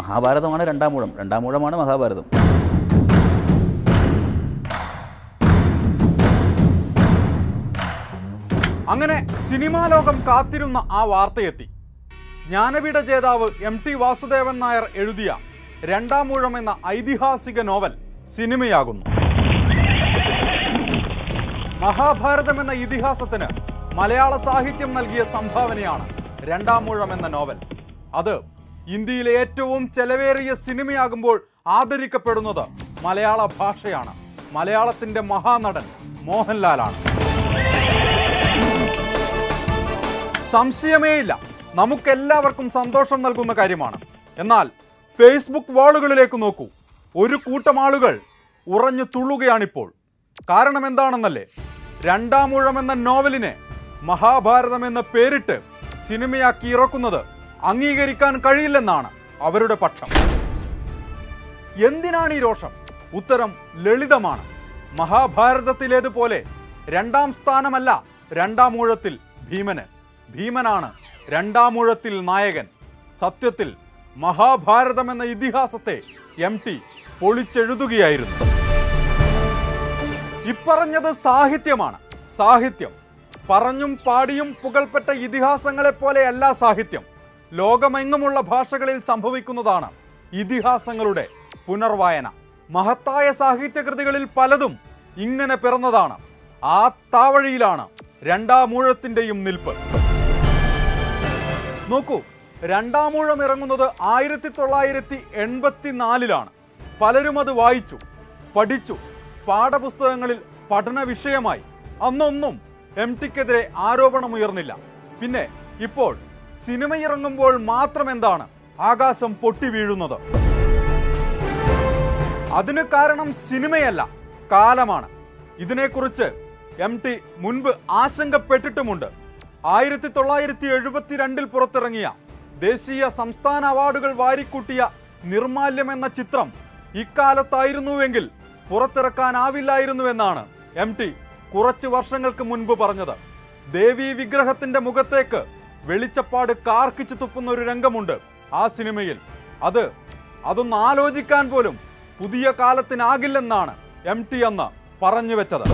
മഹാഭാരതമാണ് രണ്ടാം മൂഴം രണ്ടാം മൂഴമാണ് മഹാഭാരതം അങ്ങനെ സിനിമാ ലോകം കാത്തിരുന്ന ആ വാർത്തയെത്തി ജ്ഞാനപീഠ ജേതാവ് എം ടി വാസുദേവൻ നായർ എഴുതിയ രണ്ടാം മൂഴം എന്ന ഐതിഹാസിക നോവൽ സിനിമയാകുന്നു മഹാഭാരതം എന്ന ഇതിഹാസത്തിന് മലയാള സാഹിത്യം നൽകിയ സംഭാവനയാണ് രണ്ടാം മൂഴം എന്ന നോവൽ അത് ഇന്ത്യയിലെ ഏറ്റവും ചെലവേറിയ സിനിമയാകുമ്പോൾ ആദരിക്കപ്പെടുന്നത് മലയാള ഭാഷയാണ് മലയാളത്തിന്റെ മഹാനടൻ മോഹൻലാലാണ് സംശയമേയില്ല നമുക്കെല്ലാവർക്കും സന്തോഷം നൽകുന്ന കാര്യമാണ് എന്നാൽ ഫേസ്ബുക്ക് വാളുകളിലേക്ക് നോക്കൂ ഒരു കൂട്ടം ആളുകൾ ഉറഞ്ഞു തുള്ളുകയാണിപ്പോൾ കാരണം എന്താണെന്നല്ലേ രണ്ടാമൂഴം എന്ന നോവലിനെ മഹാഭാരതം എന്ന പേരിട്ട് സിനിമയാക്കി ഇറക്കുന്നത് അംഗീകരിക്കാൻ കഴിയില്ലെന്നാണ് അവരുടെ പക്ഷം എന്തിനാണ് ഈ രോഷം ഉത്തരം ലളിതമാണ് മഹാഭാരതത്തിലേതുപോലെ രണ്ടാം സ്ഥാനമല്ല രണ്ടാം ഊഴത്തിൽ ഭീമന് ഭീമനാണ് രണ്ടാം ഊഴത്തിൽ നായകൻ സത്യത്തിൽ മഹാഭാരതം എന്ന ഇതിഹാസത്തെ എം ടി പൊളിച്ചെഴുതുകയായിരുന്നു ഇപ്പറഞ്ഞത് സാഹിത്യമാണ് സാഹിത്യം പറഞ്ഞും പാടിയും പുകൾപ്പെട്ട ഇതിഹാസങ്ങളെ പോലെയല്ല സാഹിത്യം ലോകമെങ്ങുമുള്ള ഭാഷകളിൽ സംഭവിക്കുന്നതാണ് ഇതിഹാസങ്ങളുടെ പുനർവായന മഹത്തായ സാഹിത്യകൃതികളിൽ പലതും ഇങ്ങനെ പിറന്നതാണ് ആ താവഴിയിലാണ് രണ്ടാമൂഴത്തിന്റെയും നിൽപ്പ് നോക്കൂ രണ്ടാമൂഴം ഇറങ്ങുന്നത് ആയിരത്തി തൊള്ളായിരത്തി എൺപത്തിനാലിലാണ് പലരും അത് വായിച്ചു പഠിച്ചു പാഠപുസ്തകങ്ങളിൽ പഠന വിഷയമായി അന്നൊന്നും എം ടിക്കെതിരെ ആരോപണമുയർന്നില്ല പിന്നെ ഇപ്പോൾ സിനിമ ഇറങ്ങുമ്പോൾ മാത്രം എന്താണ് ആകാശം പൊട്ടി വീഴുന്നത് അതിന് കാരണം സിനിമയല്ല കാലമാണ് ഇതിനെക്കുറിച്ച് എം ടി മുൻപ് ആശങ്കപ്പെട്ടിട്ടുമുണ്ട് ആയിരത്തി തൊള്ളായിരത്തി എഴുപത്തിരണ്ടിൽ പുറത്തിറങ്ങിയ ദേശീയ സംസ്ഥാന അവാർഡുകൾ വാരിക്കൂട്ടിയ നിർമാല്യം എന്ന ചിത്രം ഇക്കാലത്തായിരുന്നുവെങ്കിൽ പുറത്തിറക്കാനാവില്ലായിരുന്നുവെന്നാണ് എം ടി കുറച്ച് വർഷങ്ങൾക്ക് മുൻപ് പറഞ്ഞത് ദേവീ വിഗ്രഹത്തിന്റെ മുഖത്തേക്ക് വെളിച്ചപ്പാട് കാർക്കിച്ചു തുപ്പുന്ന ഒരു രംഗമുണ്ട് ആ സിനിമയിൽ അത് അതൊന്ന് ആലോചിക്കാൻ പോലും പുതിയ കാലത്തിനാകില്ലെന്നാണ് എം ടി അന്ന് പറഞ്ഞു വെച്ചത്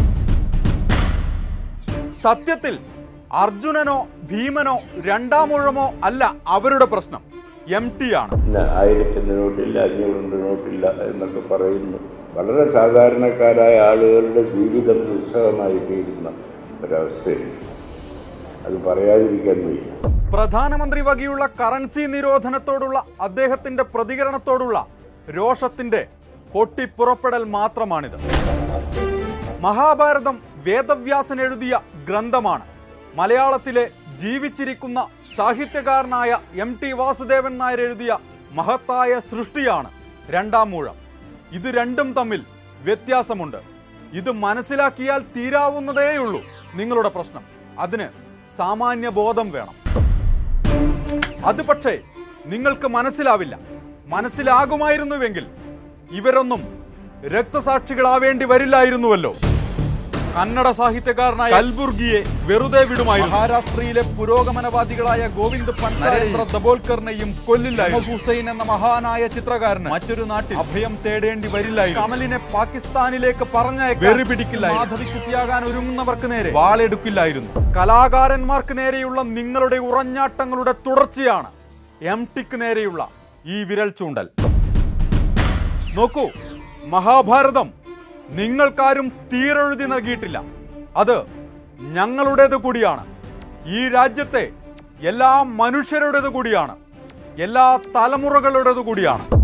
സത്യത്തിൽ അർജുനനോ ഭീമനോ രണ്ടാമൂഴമോ അല്ല അവരുടെ പ്രശ്നം എം ടി ആണ് പിന്നെ ആയിരത്തിൻ്റെ നോട്ടില്ല അഞ്ഞൂറിൻ്റെ നോട്ടില്ല എന്നൊക്കെ പറയുന്നു വളരെ സാധാരണക്കാരായ ആളുകളുടെ ജീവിതം ദുസ്സഹമായി തീരുന്ന ഒരവസ്ഥയുണ്ട് അത് പറയാതിരിക്കാൻ വയ്യ പ്രധാനമന്ത്രി വകയുള്ള കറൻസി നിരോധനത്തോടുള്ള അദ്ദേഹത്തിന്റെ പ്രതികരണത്തോടുള്ള രോഷത്തിന്റെ പൊട്ടിപ്പുറപ്പെടൽ മാത്രമാണിത് മഹാഭാരതം വേദവ്യാസൻ എഴുതിയ ഗ്രന്ഥമാണ് മലയാളത്തിലെ ജീവിച്ചിരിക്കുന്ന സാഹിത്യകാരനായ എം ടി വാസുദേവൻ നായർ എഴുതിയ മഹത്തായ സൃഷ്ടിയാണ് രണ്ടാം മൂഴം ഇത് രണ്ടും തമ്മിൽ വ്യത്യാസമുണ്ട് ഇത് മനസ്സിലാക്കിയാൽ തീരാവുന്നതേയുള്ളൂ നിങ്ങളുടെ പ്രശ്നം അതിന് സാമാന്യ ബോധം വേണം അത് പക്ഷേ നിങ്ങൾക്ക് മനസ്സിലാവില്ല മനസ്സിലാകുമായിരുന്നുവെങ്കിൽ ഇവരൊന്നും രക്തസാക്ഷികളാവേണ്ടി വരില്ലായിരുന്നുവല്ലോ കന്നഡ സാഹിത്യകാരനായ കൽബുർഗിയെ വെറുതെ വിടുമായിരുന്നു മഹാരാഷ്ട്രയിലെ പുരോഗമനവാദികളായ ഗോവിന്ദ് പൻസാരേന്ദ്ര ദബോൽക്കറിനെയും കൊല്ലില്ല ഹുസൈൻ എന്ന മഹാനായ ചിത്രകാരന് മറ്റൊരു നാട്ടിൽ അഭയം തേടേണ്ടി വരില്ലായിരുന്നു കമലിനെ പാകിസ്ഥാനിലേക്ക് പറഞ്ഞയക്കാൻ വെറി പിടിക്കില്ല മാധവിക്കുട്ടിയാകാൻ ഒരുങ്ങുന്നവർക്ക് നേരെ വാളെടുക്കില്ലായിരുന്നു കലാകാരന്മാർക്ക് നേരെയുള്ള നിങ്ങളുടെ ഉറഞ്ഞാട്ടങ്ങളുടെ തുടർച്ചയാണ് എം ടിക്ക് നേരെയുള്ള ഈ വിരൽ ചൂണ്ടൽ നോക്കൂ മഹാഭാരതം നിങ്ങൾക്കാരും തീരെഴുതി നൽകിയിട്ടില്ല അത് ഞങ്ങളുടേത് കൂടിയാണ് ഈ രാജ്യത്തെ എല്ലാ മനുഷ്യരുടേത് കൂടിയാണ് എല്ലാ തലമുറകളുടേത് കൂടിയാണ്